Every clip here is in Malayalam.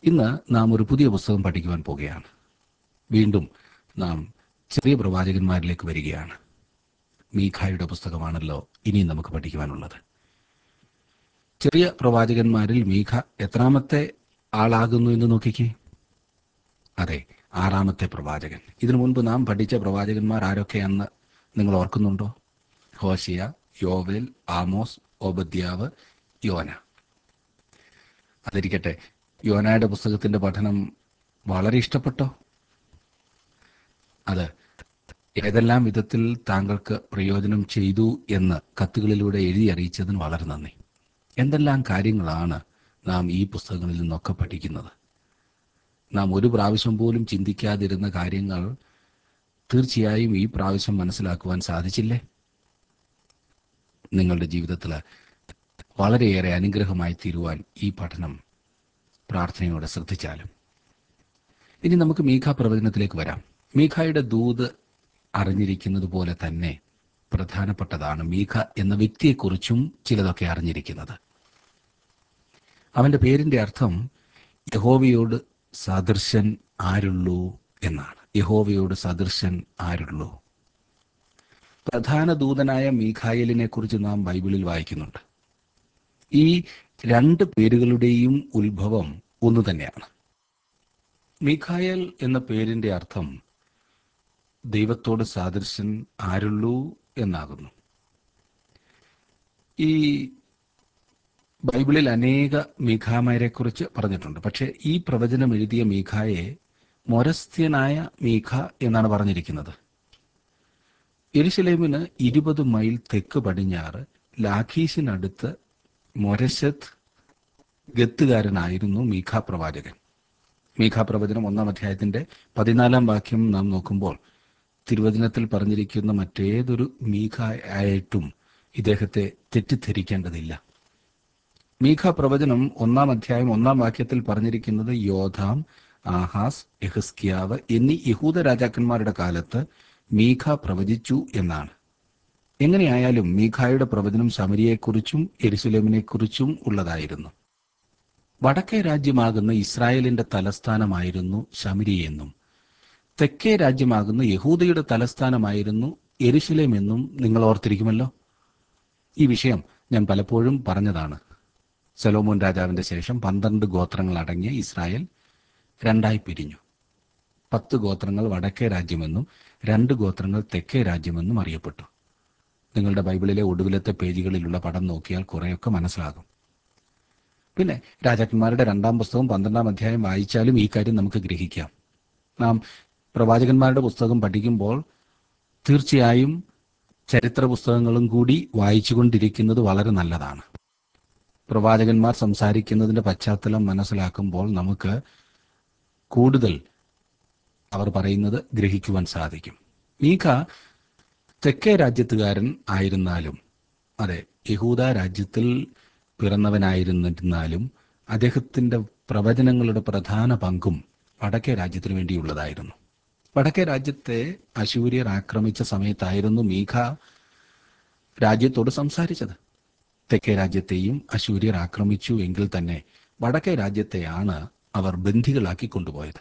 ഇന്ന് നാം ഒരു പുതിയ പുസ്തകം പഠിക്കുവാൻ പോകുകയാണ് വീണ്ടും നാം ചെറിയ പ്രവാചകന്മാരിലേക്ക് വരികയാണ് മീഖായുടെ പുസ്തകമാണല്ലോ ഇനിയും നമുക്ക് പഠിക്കുവാനുള്ളത് ചെറിയ പ്രവാചകന്മാരിൽ മീഖ എത്രാമത്തെ ആളാകുന്നു എന്ന് നോക്കിക്കേ അതെ ആറാമത്തെ പ്രവാചകൻ ഇതിനു മുൻപ് നാം പഠിച്ച പ്രവാചകന്മാർ ആരൊക്കെയാണെന്ന് നിങ്ങൾ ഓർക്കുന്നുണ്ടോ ഹോഷിയ യോവേൽ ആമോസ് ഓബദ്യാവ് യോന അതിരിക്കട്ടെ യോനയുടെ പുസ്തകത്തിന്റെ പഠനം വളരെ ഇഷ്ടപ്പെട്ടോ അത് ഏതെല്ലാം വിധത്തിൽ താങ്കൾക്ക് പ്രയോജനം ചെയ്തു എന്ന് കത്തുകളിലൂടെ എഴുതി അറിയിച്ചതിന് വളരെ നന്ദി എന്തെല്ലാം കാര്യങ്ങളാണ് നാം ഈ പുസ്തകങ്ങളിൽ നിന്നൊക്കെ പഠിക്കുന്നത് നാം ഒരു പ്രാവശ്യം പോലും ചിന്തിക്കാതിരുന്ന കാര്യങ്ങൾ തീർച്ചയായും ഈ പ്രാവശ്യം മനസ്സിലാക്കുവാൻ സാധിച്ചില്ലേ നിങ്ങളുടെ ജീവിതത്തിൽ വളരെയേറെ അനുഗ്രഹമായി തീരുവാൻ ഈ പഠനം പ്രാർത്ഥനയോടെ ശ്രദ്ധിച്ചാലും ഇനി നമുക്ക് മീഖ പ്രവചനത്തിലേക്ക് വരാം മീഖായുടെ ദൂത് അറിഞ്ഞിരിക്കുന്നത് പോലെ തന്നെ പ്രധാനപ്പെട്ടതാണ് മീഖ എന്ന വ്യക്തിയെക്കുറിച്ചും ചിലതൊക്കെ അറിഞ്ഞിരിക്കുന്നത് അവന്റെ പേരിന്റെ അർത്ഥം യഹോവയോട് സദൃശൻ ആരുള്ളൂ എന്നാണ് യഹോവയോട് സദൃശൻ ആരുള്ളൂ പ്രധാന ദൂതനായ മീഖായലിനെ കുറിച്ച് നാം ബൈബിളിൽ വായിക്കുന്നുണ്ട് ഈ രണ്ട് പേരുകളുടെയും ഉത്ഭവം ഒന്നു തന്നെയാണ് മീഖായൽ എന്ന പേരിന്റെ അർത്ഥം ദൈവത്തോട് സാദൃശ്യൻ ആരുള്ളൂ എന്നാകുന്നു ഈ ബൈബിളിൽ അനേക മീഖാമാരെ കുറിച്ച് പറഞ്ഞിട്ടുണ്ട് പക്ഷെ ഈ പ്രവചനം എഴുതിയ മീഖായെ മൊരസ്ത്യനായ മീഖ എന്നാണ് പറഞ്ഞിരിക്കുന്നത് എരുശലേമിന് ഇരുപത് മൈൽ തെക്ക് പടിഞ്ഞാറ് ലാഖീസിനടുത്ത് മൊരശത്ത് ഗത്തുകാരനായിരുന്നു മീഖ പ്രവാചകൻ മീഖ പ്രവചനം ഒന്നാം അധ്യായത്തിന്റെ പതിനാലാം വാക്യം നാം നോക്കുമ്പോൾ തിരുവചനത്തിൽ പറഞ്ഞിരിക്കുന്ന മറ്റേതൊരു മീഖ ആയിട്ടും ഇദ്ദേഹത്തെ തെറ്റിദ്ധരിക്കേണ്ടതില്ല മീഖ പ്രവചനം ഒന്നാം അധ്യായം ഒന്നാം വാക്യത്തിൽ പറഞ്ഞിരിക്കുന്നത് യോധാം ആഹാസ് എഹസ്കിയാവ് എന്നീ യഹൂദ രാജാക്കന്മാരുടെ കാലത്ത് മീഖ പ്രവചിച്ചു എന്നാണ് എങ്ങനെയായാലും മീഖായുടെ പ്രവചനം ശമരിയെക്കുറിച്ചും എരുസലേമിനെക്കുറിച്ചും ഉള്ളതായിരുന്നു വടക്കേ രാജ്യമാകുന്ന ഇസ്രായേലിന്റെ തലസ്ഥാനമായിരുന്നു ശമരി എന്നും തെക്കേ രാജ്യമാകുന്ന യഹൂദയുടെ തലസ്ഥാനമായിരുന്നു എരുശലേം എന്നും നിങ്ങൾ ഓർത്തിരിക്കുമല്ലോ ഈ വിഷയം ഞാൻ പലപ്പോഴും പറഞ്ഞതാണ് സലോമോൻ രാജാവിന്റെ ശേഷം പന്ത്രണ്ട് ഗോത്രങ്ങൾ അടങ്ങിയ ഇസ്രായേൽ രണ്ടായി പിരിഞ്ഞു പത്ത് ഗോത്രങ്ങൾ വടക്കേ രാജ്യമെന്നും രണ്ട് ഗോത്രങ്ങൾ തെക്കേ രാജ്യമെന്നും അറിയപ്പെട്ടു നിങ്ങളുടെ ബൈബിളിലെ ഒടുവിലത്തെ പേജുകളിലുള്ള പടം നോക്കിയാൽ കുറേയൊക്കെ മനസ്സിലാകും പിന്നെ രാജാക്കന്മാരുടെ രണ്ടാം പുസ്തകം പന്ത്രണ്ടാം അധ്യായം വായിച്ചാലും ഈ കാര്യം നമുക്ക് ഗ്രഹിക്കാം നാം പ്രവാചകന്മാരുടെ പുസ്തകം പഠിക്കുമ്പോൾ തീർച്ചയായും ചരിത്ര പുസ്തകങ്ങളും കൂടി വായിച്ചുകൊണ്ടിരിക്കുന്നത് വളരെ നല്ലതാണ് പ്രവാചകന്മാർ സംസാരിക്കുന്നതിന്റെ പശ്ചാത്തലം മനസ്സിലാക്കുമ്പോൾ നമുക്ക് കൂടുതൽ അവർ പറയുന്നത് ഗ്രഹിക്കുവാൻ സാധിക്കും മീഖ തെക്കേ രാജ്യത്തുകാരൻ ആയിരുന്നാലും അതെ യഹൂദ രാജ്യത്തിൽ പിറന്നവനായിരുന്നിരുന്നാലും അദ്ദേഹത്തിന്റെ പ്രവചനങ്ങളുടെ പ്രധാന പങ്കും വടക്കേ രാജ്യത്തിനു വേണ്ടിയുള്ളതായിരുന്നു വടക്കേ രാജ്യത്തെ അശൂര്യർ ആക്രമിച്ച സമയത്തായിരുന്നു മീഖ രാജ്യത്തോട് സംസാരിച്ചത് തെക്കേ രാജ്യത്തെയും അശൂര്യർ ആക്രമിച്ചു എങ്കിൽ തന്നെ വടക്കേ രാജ്യത്തെയാണ് അവർ ബന്ധികളാക്കി കൊണ്ടുപോയത്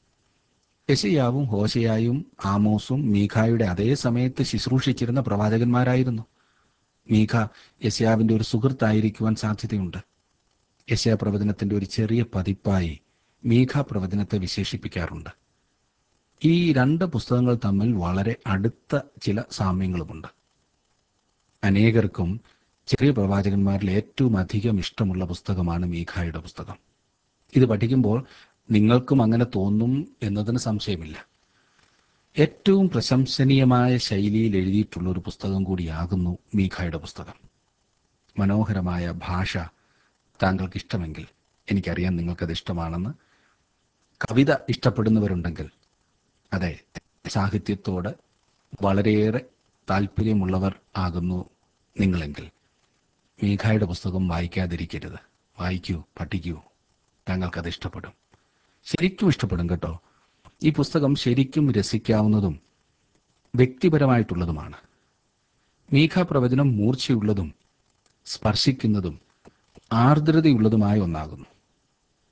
യശയാവും ഹോശയായും ആമോസും മീഖായുടെ അതേ സമയത്ത് ശുശ്രൂഷിച്ചിരുന്ന പ്രവാചകന്മാരായിരുന്നു മീഖ യശയാവിന്റെ ഒരു സുഹൃത്തായിരിക്കുവാൻ സാധ്യതയുണ്ട് യശയ പ്രവചനത്തിന്റെ ഒരു ചെറിയ പതിപ്പായി മീഖ പ്രവചനത്തെ വിശേഷിപ്പിക്കാറുണ്ട് ഈ രണ്ട് പുസ്തകങ്ങൾ തമ്മിൽ വളരെ അടുത്ത ചില സാമ്യങ്ങളുമുണ്ട് അനേകർക്കും ചെറിയ പ്രവാചകന്മാരിൽ ഏറ്റവും അധികം ഇഷ്ടമുള്ള പുസ്തകമാണ് മീഖായുടെ പുസ്തകം ഇത് പഠിക്കുമ്പോൾ നിങ്ങൾക്കും അങ്ങനെ തോന്നും എന്നതിന് സംശയമില്ല ഏറ്റവും പ്രശംസനീയമായ ശൈലിയിൽ എഴുതിയിട്ടുള്ള ഒരു പുസ്തകം കൂടിയാകുന്നു മീഖായുടെ പുസ്തകം മനോഹരമായ ഭാഷ താങ്കൾക്ക് ഇഷ്ടമെങ്കിൽ എനിക്കറിയാം നിങ്ങൾക്കത് ഇഷ്ടമാണെന്ന് കവിത ഇഷ്ടപ്പെടുന്നവരുണ്ടെങ്കിൽ അതെ സാഹിത്യത്തോട് വളരെയേറെ താല്പര്യമുള്ളവർ ആകുന്നു നിങ്ങളെങ്കിൽ മീഖായുടെ പുസ്തകം വായിക്കാതിരിക്കരുത് വായിക്കൂ പഠിക്കൂ താങ്കൾക്കത് ഇഷ്ടപ്പെടും ശരിക്കും ഇഷ്ടപ്പെടും കേട്ടോ ഈ പുസ്തകം ശരിക്കും രസിക്കാവുന്നതും വ്യക്തിപരമായിട്ടുള്ളതുമാണ് മീഖ പ്രവചനം മൂർച്ചയുള്ളതും സ്പർശിക്കുന്നതും ആർദ്രതയുള്ളതുമായ ഒന്നാകുന്നു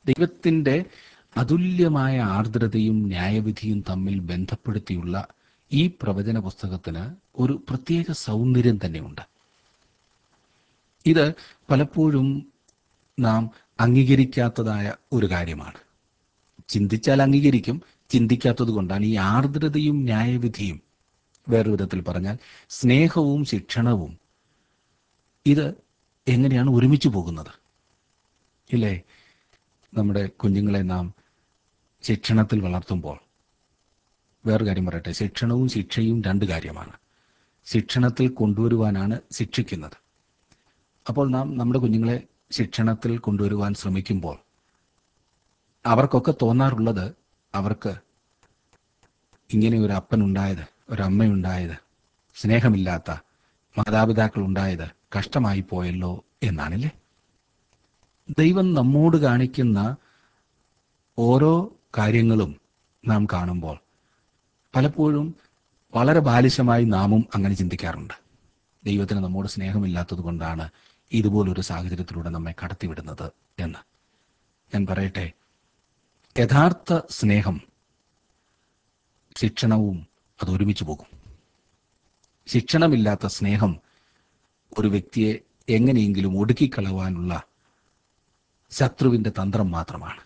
ദൈവത്തിൻ്റെ അതുല്യമായ ആർദ്രതയും ന്യായവിധിയും തമ്മിൽ ബന്ധപ്പെടുത്തിയുള്ള ഈ പ്രവചന പുസ്തകത്തിന് ഒരു പ്രത്യേക സൗന്ദര്യം തന്നെയുണ്ട് ഇത് പലപ്പോഴും നാം അംഗീകരിക്കാത്തതായ ഒരു കാര്യമാണ് ചിന്തിച്ചാൽ അംഗീകരിക്കും ചിന്തിക്കാത്തത് കൊണ്ടാണ് ഈ ആർദ്രതയും ന്യായവിധിയും വേറൊരു വിധത്തിൽ പറഞ്ഞാൽ സ്നേഹവും ശിക്ഷണവും ഇത് എങ്ങനെയാണ് ഒരുമിച്ച് പോകുന്നത് ഇല്ലേ നമ്മുടെ കുഞ്ഞുങ്ങളെ നാം ശിക്ഷണത്തിൽ വളർത്തുമ്പോൾ വേറൊരു കാര്യം പറയട്ടെ ശിക്ഷണവും ശിക്ഷയും രണ്ട് കാര്യമാണ് ശിക്ഷണത്തിൽ കൊണ്ടുവരുവാനാണ് ശിക്ഷിക്കുന്നത് അപ്പോൾ നാം നമ്മുടെ കുഞ്ഞുങ്ങളെ ശിക്ഷണത്തിൽ കൊണ്ടുവരുവാൻ ശ്രമിക്കുമ്പോൾ അവർക്കൊക്കെ തോന്നാറുള്ളത് അവർക്ക് ഇങ്ങനെ ഒരു അപ്പനുണ്ടായത് ഒരമ്മയുണ്ടായത് സ്നേഹമില്ലാത്ത മാതാപിതാക്കൾ ഉണ്ടായത് കഷ്ടമായി പോയല്ലോ എന്നാണല്ലേ ദൈവം നമ്മോട് കാണിക്കുന്ന ഓരോ കാര്യങ്ങളും നാം കാണുമ്പോൾ പലപ്പോഴും വളരെ ബാലിശമായി നാമും അങ്ങനെ ചിന്തിക്കാറുണ്ട് ദൈവത്തിന് നമ്മോട് സ്നേഹമില്ലാത്തത് കൊണ്ടാണ് ഇതുപോലൊരു സാഹചര്യത്തിലൂടെ നമ്മെ കടത്തിവിടുന്നത് എന്ന് ഞാൻ പറയട്ടെ യഥാർത്ഥ സ്നേഹം ശിക്ഷണവും അത് ഒരുമിച്ച് പോകും ശിക്ഷണമില്ലാത്ത സ്നേഹം ഒരു വ്യക്തിയെ എങ്ങനെയെങ്കിലും ഒടുക്കിക്കളവാനുള്ള ശത്രുവിന്റെ തന്ത്രം മാത്രമാണ്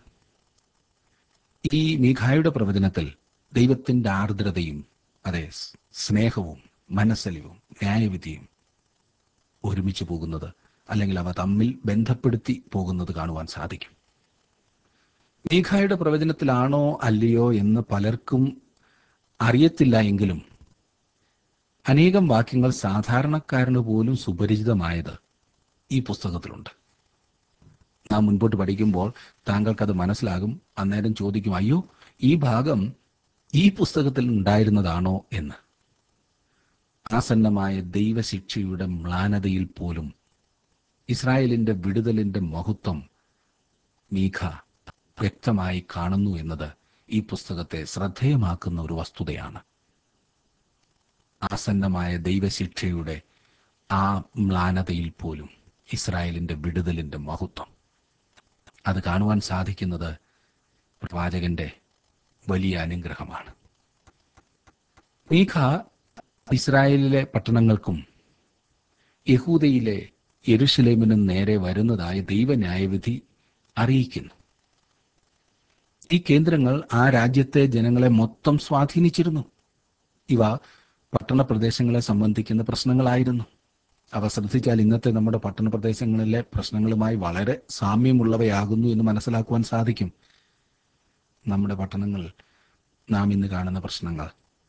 ഈ മീഖായുടെ പ്രവചനത്തിൽ ദൈവത്തിന്റെ ആർദ്രതയും അതെ സ് സ്നേഹവും മനസ്സലിവും ന്യായവിധിയും ഒരുമിച്ച് പോകുന്നത് അല്ലെങ്കിൽ അവ തമ്മിൽ ബന്ധപ്പെടുത്തി പോകുന്നത് കാണുവാൻ സാധിക്കും മീഖായുടെ പ്രവചനത്തിലാണോ അല്ലയോ എന്ന് പലർക്കും അറിയത്തില്ല എങ്കിലും അനേകം വാക്യങ്ങൾ സാധാരണക്കാരന് പോലും സുപരിചിതമായത് ഈ പുസ്തകത്തിലുണ്ട് നാം മുൻപോട്ട് പഠിക്കുമ്പോൾ താങ്കൾക്കത് മനസ്സിലാകും അന്നേരം ചോദിക്കും അയ്യോ ഈ ഭാഗം ഈ പുസ്തകത്തിൽ ഉണ്ടായിരുന്നതാണോ എന്ന് ആസന്നമായ ദൈവശിക്ഷയുടെ മ്ലാനതയിൽ പോലും ഇസ്രായേലിന്റെ വിടുതലിന്റെ മഹത്വം മീഖ വ്യക്തമായി കാണുന്നു എന്നത് ഈ പുസ്തകത്തെ ശ്രദ്ധേയമാക്കുന്ന ഒരു വസ്തുതയാണ് ആസന്നമായ ദൈവശിക്ഷയുടെ ആ മ്ലാനതയിൽ പോലും ഇസ്രായേലിന്റെ വിടുതലിന്റെ മഹത്വം അത് കാണുവാൻ സാധിക്കുന്നത് പ്രവാചകന്റെ വലിയ അനുഗ്രഹമാണ് മീഖ ഇസ്രായേലിലെ പട്ടണങ്ങൾക്കും യഹൂദയിലെ യെരുഷലേമിനും നേരെ വരുന്നതായ ദൈവന്യായവിധി അറിയിക്കുന്നു ഈ കേന്ദ്രങ്ങൾ ആ രാജ്യത്തെ ജനങ്ങളെ മൊത്തം സ്വാധീനിച്ചിരുന്നു ഇവ പട്ടണ പ്രദേശങ്ങളെ സംബന്ധിക്കുന്ന പ്രശ്നങ്ങളായിരുന്നു അവ ശ്രദ്ധിച്ചാൽ ഇന്നത്തെ നമ്മുടെ പട്ടണ പ്രദേശങ്ങളിലെ പ്രശ്നങ്ങളുമായി വളരെ സാമ്യമുള്ളവയാകുന്നു എന്ന് മനസ്സിലാക്കുവാൻ സാധിക്കും നമ്മുടെ പട്ടണങ്ങൾ നാം ഇന്ന് കാണുന്ന പ്രശ്നങ്ങൾ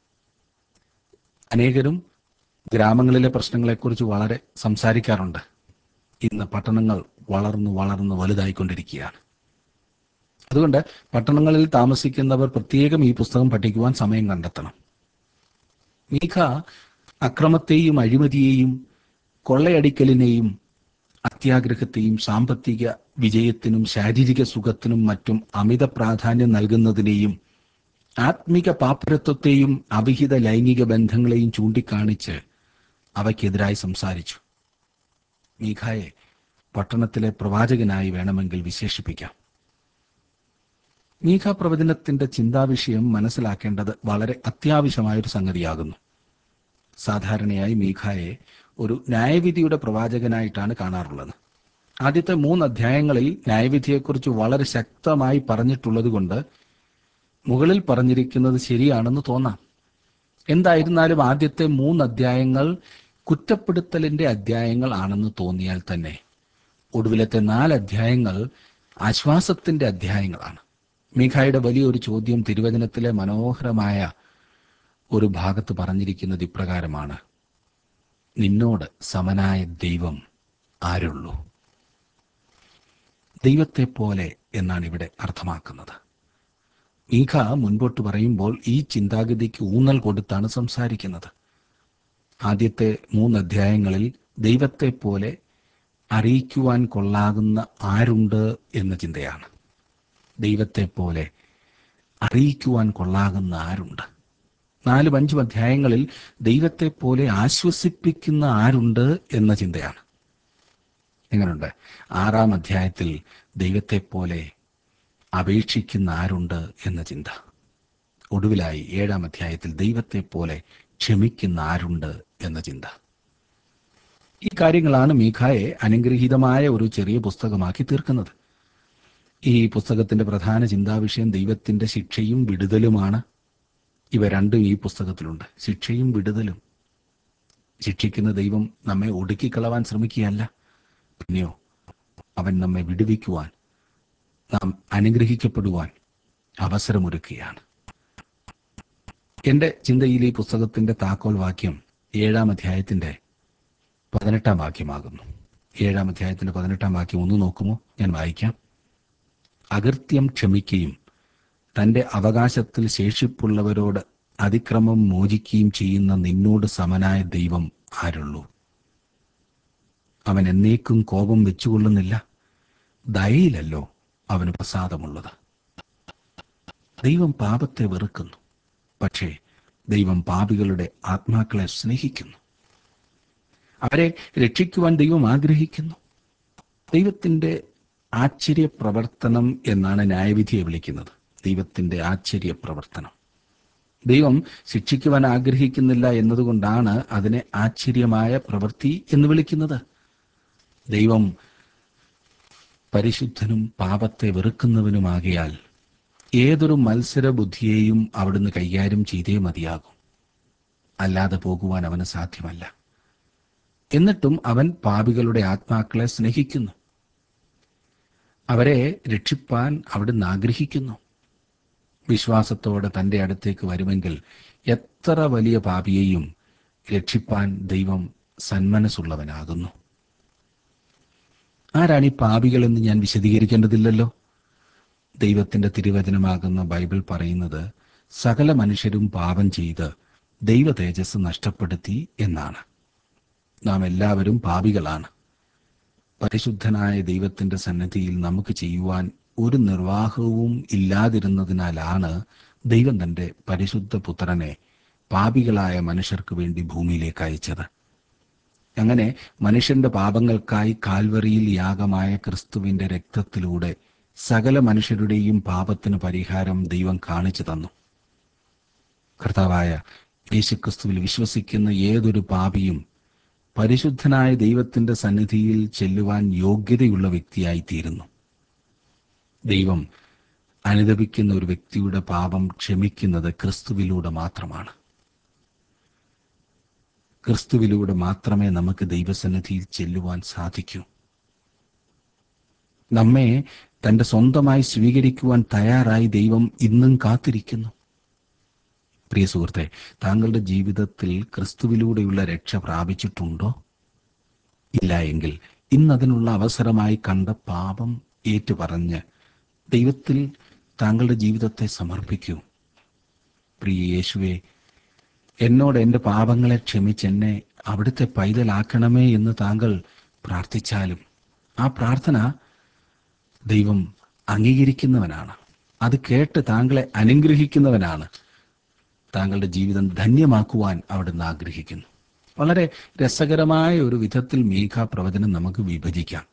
അനേകരും ഗ്രാമങ്ങളിലെ പ്രശ്നങ്ങളെക്കുറിച്ച് വളരെ സംസാരിക്കാറുണ്ട് ഇന്ന് പട്ടണങ്ങൾ വളർന്നു വളർന്നു വലുതായിക്കൊണ്ടിരിക്കുകയാണ് അതുകൊണ്ട് പട്ടണങ്ങളിൽ താമസിക്കുന്നവർ പ്രത്യേകം ഈ പുസ്തകം പഠിക്കുവാൻ സമയം കണ്ടെത്തണം മീഖ അക്രമത്തെയും അഴിമതിയെയും കൊള്ളയടിക്കലിനെയും അത്യാഗ്രഹത്തെയും സാമ്പത്തിക വിജയത്തിനും ശാരീരിക സുഖത്തിനും മറ്റും അമിത പ്രാധാന്യം നൽകുന്നതിനെയും ആത്മിക പാപ്പരത്വത്തെയും അവിഹിത ലൈംഗിക ബന്ധങ്ങളെയും ചൂണ്ടിക്കാണിച്ച് അവയ്ക്കെതിരായി സംസാരിച്ചു മീഖായെ പട്ടണത്തിലെ പ്രവാചകനായി വേണമെങ്കിൽ വിശേഷിപ്പിക്കാം മീഖ പ്രവചനത്തിന്റെ ചിന്താവിഷയം മനസ്സിലാക്കേണ്ടത് വളരെ അത്യാവശ്യമായൊരു സംഗതിയാകുന്നു സാധാരണയായി മീഖായെ ഒരു ന്യായവിധിയുടെ പ്രവാചകനായിട്ടാണ് കാണാറുള്ളത് ആദ്യത്തെ മൂന്ന് അധ്യായങ്ങളിൽ ന്യായവിധിയെക്കുറിച്ച് വളരെ ശക്തമായി പറഞ്ഞിട്ടുള്ളത് കൊണ്ട് മുകളിൽ പറഞ്ഞിരിക്കുന്നത് ശരിയാണെന്ന് തോന്നാം എന്തായിരുന്നാലും ആദ്യത്തെ മൂന്ന് അധ്യായങ്ങൾ കുറ്റപ്പെടുത്തലിന്റെ അധ്യായങ്ങൾ ആണെന്ന് തോന്നിയാൽ തന്നെ ഒടുവിലത്തെ നാല് അധ്യായങ്ങൾ ആശ്വാസത്തിന്റെ അധ്യായങ്ങളാണ് മീഖായുടെ വലിയൊരു ചോദ്യം തിരുവചനത്തിലെ മനോഹരമായ ഒരു ഭാഗത്ത് പറഞ്ഞിരിക്കുന്നത് ഇപ്രകാരമാണ് നിന്നോട് സമനായ ദൈവം ആരുള്ളൂ ദൈവത്തെ പോലെ എന്നാണ് ഇവിടെ അർത്ഥമാക്കുന്നത് മീഖ മുൻപോട്ട് പറയുമ്പോൾ ഈ ചിന്താഗതിക്ക് ഊന്നൽ കൊടുത്താണ് സംസാരിക്കുന്നത് ആദ്യത്തെ മൂന്ന് അധ്യായങ്ങളിൽ ദൈവത്തെ പോലെ അറിയിക്കുവാൻ കൊള്ളാകുന്ന ആരുണ്ട് എന്ന ചിന്തയാണ് ദൈവത്തെ പോലെ അറിയിക്കുവാൻ കൊള്ളാകുന്ന ആരുണ്ട് നാലും അഞ്ചും അധ്യായങ്ങളിൽ ദൈവത്തെ പോലെ ആശ്വസിപ്പിക്കുന്ന ആരുണ്ട് എന്ന ചിന്തയാണ് എങ്ങനെയുണ്ട് ആറാം അധ്യായത്തിൽ ദൈവത്തെ പോലെ അപേക്ഷിക്കുന്ന ആരുണ്ട് എന്ന ചിന്ത ഒടുവിലായി ഏഴാം അധ്യായത്തിൽ ദൈവത്തെ പോലെ ക്ഷമിക്കുന്ന ആരുണ്ട് എന്ന ചിന്ത ഈ കാര്യങ്ങളാണ് മീഖായെ അനുഗ്രഹീതമായ ഒരു ചെറിയ പുസ്തകമാക്കി തീർക്കുന്നത് ഈ പുസ്തകത്തിന്റെ പ്രധാന ചിന്താവിഷയം ദൈവത്തിന്റെ ശിക്ഷയും വിടുതലുമാണ് ഇവ രണ്ടും ഈ പുസ്തകത്തിലുണ്ട് ശിക്ഷയും വിടുതലും ശിക്ഷിക്കുന്ന ദൈവം നമ്മെ ഒടുക്കിക്കളവാൻ ശ്രമിക്കുകയല്ല പിന്നെയോ അവൻ നമ്മെ വിടുവിക്കുവാൻ നാം അനുഗ്രഹിക്കപ്പെടുവാൻ അവസരമൊരുക്കുകയാണ് എന്റെ ചിന്തയിൽ ഈ പുസ്തകത്തിന്റെ താക്കോൽ വാക്യം ഏഴാം അധ്യായത്തിന്റെ പതിനെട്ടാം വാക്യമാകുന്നു ഏഴാം അധ്യായത്തിന്റെ പതിനെട്ടാം വാക്യം ഒന്ന് നോക്കുമോ ഞാൻ വായിക്കാം അകൃത്യം ക്ഷമിക്കുകയും തന്റെ അവകാശത്തിൽ ശേഷിപ്പുള്ളവരോട് അതിക്രമം മോചിക്കുകയും ചെയ്യുന്ന നിന്നോട് സമനായ ദൈവം ആരുള്ളൂ അവൻ എന്നേക്കും കോപം വെച്ചുകൊള്ളുന്നില്ല ദയയിലല്ലോ അവന് പ്രസാദമുള്ളത് ദൈവം പാപത്തെ വെറുക്കുന്നു പക്ഷേ ദൈവം പാപികളുടെ ആത്മാക്കളെ സ്നേഹിക്കുന്നു അവരെ രക്ഷിക്കുവാൻ ദൈവം ആഗ്രഹിക്കുന്നു ദൈവത്തിന്റെ ആശ്ചര്യ പ്രവർത്തനം എന്നാണ് ന്യായവിധിയെ വിളിക്കുന്നത് ദൈവത്തിന്റെ ആശ്ചര്യ പ്രവർത്തനം ദൈവം ശിക്ഷിക്കുവാൻ ആഗ്രഹിക്കുന്നില്ല എന്നതുകൊണ്ടാണ് അതിനെ ആശ്ചര്യമായ പ്രവൃത്തി എന്ന് വിളിക്കുന്നത് ദൈവം പരിശുദ്ധനും പാപത്തെ വെറുക്കുന്നവനുമാകിയാൽ ഏതൊരു മത്സര ബുദ്ധിയെയും അവിടുന്ന് കൈകാര്യം ചെയ്തേ മതിയാകും അല്ലാതെ പോകുവാൻ അവന് സാധ്യമല്ല എന്നിട്ടും അവൻ പാപികളുടെ ആത്മാക്കളെ സ്നേഹിക്കുന്നു അവരെ രക്ഷിപ്പാൻ അവിടുന്ന് ആഗ്രഹിക്കുന്നു വിശ്വാസത്തോടെ തന്റെ അടുത്തേക്ക് വരുമെങ്കിൽ എത്ര വലിയ പാപിയെയും രക്ഷിപ്പാൻ ദൈവം സന്മനസ്സുള്ളവനാകുന്നു ആരാണ് ഈ പാപികളെന്ന് ഞാൻ വിശദീകരിക്കേണ്ടതില്ലല്ലോ ദൈവത്തിന്റെ തിരുവചനമാകുന്ന ബൈബിൾ പറയുന്നത് സകല മനുഷ്യരും പാപം ചെയ്ത് ദൈവ തേജസ് നഷ്ടപ്പെടുത്തി എന്നാണ് നാം എല്ലാവരും പാപികളാണ് പരിശുദ്ധനായ ദൈവത്തിന്റെ സന്നിധിയിൽ നമുക്ക് ചെയ്യുവാൻ ഒരു നിർവാഹവും ഇല്ലാതിരുന്നതിനാലാണ് ദൈവം തന്റെ പരിശുദ്ധ പുത്രനെ പാപികളായ മനുഷ്യർക്ക് വേണ്ടി ഭൂമിയിലേക്ക് അയച്ചത് അങ്ങനെ മനുഷ്യന്റെ പാപങ്ങൾക്കായി കാൽവറിയിൽ യാഗമായ ക്രിസ്തുവിന്റെ രക്തത്തിലൂടെ സകല മനുഷ്യരുടെയും പാപത്തിന് പരിഹാരം ദൈവം കാണിച്ചു തന്നു കർത്താവായ യേശുക്രിസ്തുവിൽ വിശ്വസിക്കുന്ന ഏതൊരു പാപിയും പരിശുദ്ധനായ ദൈവത്തിന്റെ സന്നിധിയിൽ ചെല്ലുവാൻ യോഗ്യതയുള്ള വ്യക്തിയായി തീരുന്നു ദൈവം അനുദപിക്കുന്ന ഒരു വ്യക്തിയുടെ പാപം ക്ഷമിക്കുന്നത് ക്രിസ്തുവിലൂടെ മാത്രമാണ് ക്രിസ്തുവിലൂടെ മാത്രമേ നമുക്ക് ദൈവസന്നിധിയിൽ ചെല്ലുവാൻ സാധിക്കൂ നമ്മെ തന്റെ സ്വന്തമായി സ്വീകരിക്കുവാൻ തയ്യാറായി ദൈവം ഇന്നും കാത്തിരിക്കുന്നു പ്രിയ സുഹൃത്തെ താങ്കളുടെ ജീവിതത്തിൽ ക്രിസ്തുവിലൂടെയുള്ള രക്ഷ പ്രാപിച്ചിട്ടുണ്ടോ ഇല്ല എങ്കിൽ ഇന്നതിനുള്ള അവസരമായി കണ്ട പാപം ഏറ്റുപറഞ്ഞ് ദൈവത്തിൽ താങ്കളുടെ ജീവിതത്തെ സമർപ്പിക്കൂ പ്രിയ യേശുവെ എന്നോട് എൻ്റെ പാപങ്ങളെ ക്ഷമിച്ച് എന്നെ അവിടുത്തെ പൈതലാക്കണമേ എന്ന് താങ്കൾ പ്രാർത്ഥിച്ചാലും ആ പ്രാർത്ഥന ദൈവം അംഗീകരിക്കുന്നവനാണ് അത് കേട്ട് താങ്കളെ അനുഗ്രഹിക്കുന്നവനാണ് താങ്കളുടെ ജീവിതം ധന്യമാക്കുവാൻ അവിടുന്ന് ആഗ്രഹിക്കുന്നു വളരെ രസകരമായ ഒരു വിധത്തിൽ മീഖ പ്രവചനം നമുക്ക് വിഭജിക്കാം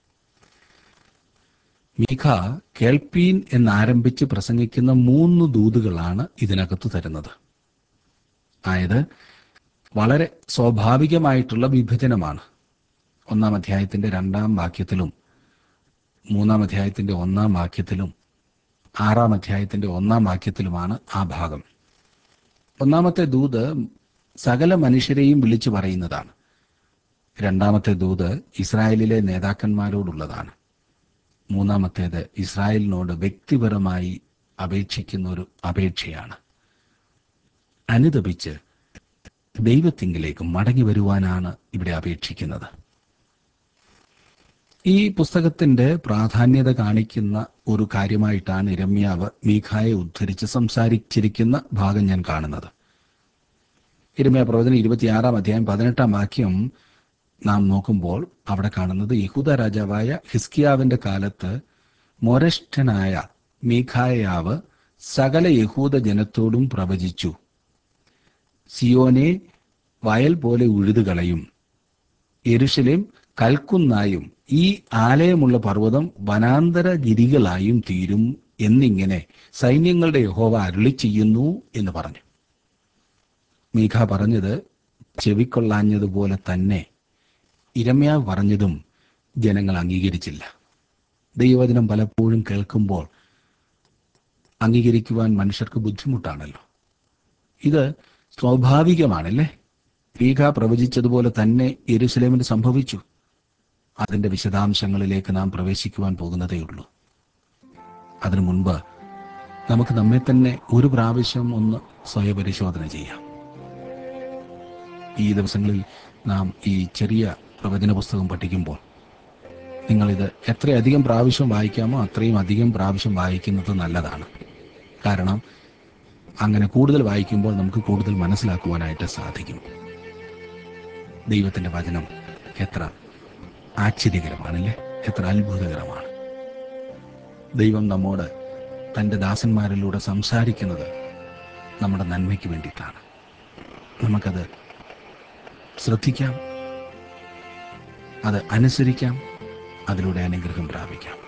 മീഖ കേൾപ്പീൻ എന്നാരംഭിച്ച് പ്രസംഗിക്കുന്ന മൂന്ന് ദൂതുകളാണ് ഇതിനകത്ത് തരുന്നത് ആയത് വളരെ സ്വാഭാവികമായിട്ടുള്ള വിഭജനമാണ് ഒന്നാം അധ്യായത്തിന്റെ രണ്ടാം വാക്യത്തിലും മൂന്നാം അധ്യായത്തിന്റെ ഒന്നാം വാക്യത്തിലും ആറാം അധ്യായത്തിന്റെ ഒന്നാം വാക്യത്തിലുമാണ് ആ ഭാഗം ഒന്നാമത്തെ ദൂത് സകല മനുഷ്യരെയും വിളിച്ചു പറയുന്നതാണ് രണ്ടാമത്തെ ദൂത് ഇസ്രായേലിലെ നേതാക്കന്മാരോടുള്ളതാണ് മൂന്നാമത്തേത് ഇസ്രായേലിനോട് വ്യക്തിപരമായി അപേക്ഷിക്കുന്ന ഒരു അപേക്ഷയാണ് അനുദപിച്ച് ദൈവത്തിങ്കിലേക്ക് മടങ്ങി വരുവാനാണ് ഇവിടെ അപേക്ഷിക്കുന്നത് ഈ പുസ്തകത്തിന്റെ പ്രാധാന്യത കാണിക്കുന്ന ഒരു കാര്യമായിട്ടാണ് ഇരമ്യാവ് മീഖായെ ഉദ്ധരിച്ച് സംസാരിച്ചിരിക്കുന്ന ഭാഗം ഞാൻ കാണുന്നത് ഇരമ്യ പ്രവചനം ഇരുപത്തിയാറാം അധ്യായം പതിനെട്ടാം വാക്യം നാം നോക്കുമ്പോൾ അവിടെ കാണുന്നത് യഹൂദ രാജാവായ ഹിസ്കിയാവിന്റെ കാലത്ത് മൊരഷ്ഠനായ മീഖായാവ് സകല യഹൂദ ജനത്തോടും പ്രവചിച്ചു സിയോനെ വയൽ പോലെ ഉഴുതുകളയും യെരുശലേം കൽക്കുന്നായും ഈ ആലയമുള്ള പർവ്വതം വനാന്തര ഗിരികളായും തീരും എന്നിങ്ങനെ സൈന്യങ്ങളുടെ യഹോവ അരുളി ചെയ്യുന്നു എന്ന് പറഞ്ഞു മീഖ പറഞ്ഞത് ചെവിക്കൊള്ളാഞ്ഞതുപോലെ തന്നെ ഇരമ്യാവ് പറഞ്ഞതും ജനങ്ങൾ അംഗീകരിച്ചില്ല ദൈവവചനം പലപ്പോഴും കേൾക്കുമ്പോൾ അംഗീകരിക്കുവാൻ മനുഷ്യർക്ക് ബുദ്ധിമുട്ടാണല്ലോ ഇത് സ്വാഭാവികമാണല്ലേ മീഖ പ്രവചിച്ചതുപോലെ തന്നെ യെരുസലേമിന് സംഭവിച്ചു അതിന്റെ വിശദാംശങ്ങളിലേക്ക് നാം പ്രവേശിക്കുവാൻ പോകുന്നതേ ഉള്ളൂ അതിനു മുൻപ് നമുക്ക് നമ്മെ തന്നെ ഒരു പ്രാവശ്യം ഒന്ന് സ്വയപരിശോധന ചെയ്യാം ഈ ദിവസങ്ങളിൽ നാം ഈ ചെറിയ പ്രവചന പുസ്തകം പഠിക്കുമ്പോൾ നിങ്ങളിത് എത്രയധികം പ്രാവശ്യം വായിക്കാമോ അത്രയും അധികം പ്രാവശ്യം വായിക്കുന്നത് നല്ലതാണ് കാരണം അങ്ങനെ കൂടുതൽ വായിക്കുമ്പോൾ നമുക്ക് കൂടുതൽ മനസ്സിലാക്കുവാനായിട്ട് സാധിക്കും ദൈവത്തിന്റെ വചനം എത്ര ആശ്ചര്യകരമാണല്ലേ എത്ര അത്ഭുതകരമാണ് ദൈവം നമ്മോട് തൻ്റെ ദാസന്മാരിലൂടെ സംസാരിക്കുന്നത് നമ്മുടെ നന്മയ്ക്ക് വേണ്ടിയിട്ടാണ് നമുക്കത് ശ്രദ്ധിക്കാം അത് അനുസരിക്കാം അതിലൂടെ അനുഗ്രഹം പ്രാപിക്കാം